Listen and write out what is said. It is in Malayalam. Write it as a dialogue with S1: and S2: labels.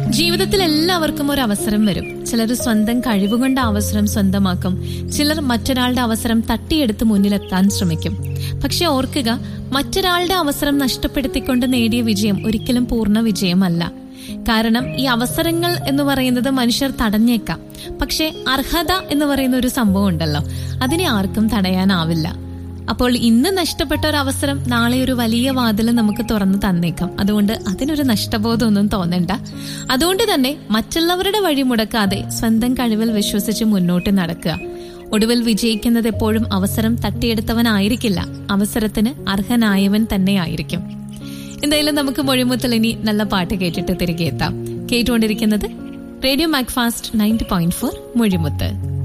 S1: ജീവിതത്തിൽ എല്ലാവർക്കും ഒരു അവസരം വരും ചിലർ സ്വന്തം കഴിവുകൊണ്ട് ആ അവസരം സ്വന്തമാക്കും ചിലർ മറ്റൊരാളുടെ അവസരം തട്ടിയെടുത്ത് മുന്നിലെത്താൻ ശ്രമിക്കും പക്ഷെ ഓർക്കുക മറ്റൊരാളുടെ അവസരം നഷ്ടപ്പെടുത്തിക്കൊണ്ട് നേടിയ വിജയം ഒരിക്കലും പൂർണ്ണ വിജയമല്ല കാരണം ഈ അവസരങ്ങൾ എന്ന് പറയുന്നത് മനുഷ്യർ തടഞ്ഞേക്കാം പക്ഷെ അർഹത എന്ന് പറയുന്ന ഒരു സംഭവം ഉണ്ടല്ലോ അതിനെ ആർക്കും തടയാനാവില്ല അപ്പോൾ ഇന്ന് നഷ്ടപ്പെട്ട ഒരു അവസരം നാളെ ഒരു വലിയ വാതിൽ നമുക്ക് തുറന്നു തന്നേക്കാം അതുകൊണ്ട് അതിനൊരു നഷ്ടബോധമൊന്നും തോന്നണ്ട അതുകൊണ്ട് തന്നെ മറ്റുള്ളവരുടെ വഴി മുടക്കാതെ സ്വന്തം കഴിവിൽ വിശ്വസിച്ച് മുന്നോട്ട് നടക്കുക ഒടുവിൽ വിജയിക്കുന്നത് എപ്പോഴും അവസരം തട്ടിയെടുത്തവനായിരിക്കില്ല അവസരത്തിന് അർഹനായവൻ തന്നെയായിരിക്കും എന്തായാലും നമുക്ക് മൊഴിമുത്തൽ ഇനി നല്ല പാട്ട് കേട്ടിട്ട് തിരികെ എത്താം കേട്ടുകൊണ്ടിരിക്കുന്നത് radio Macfast ninety point four മൊഴിമുത്ത്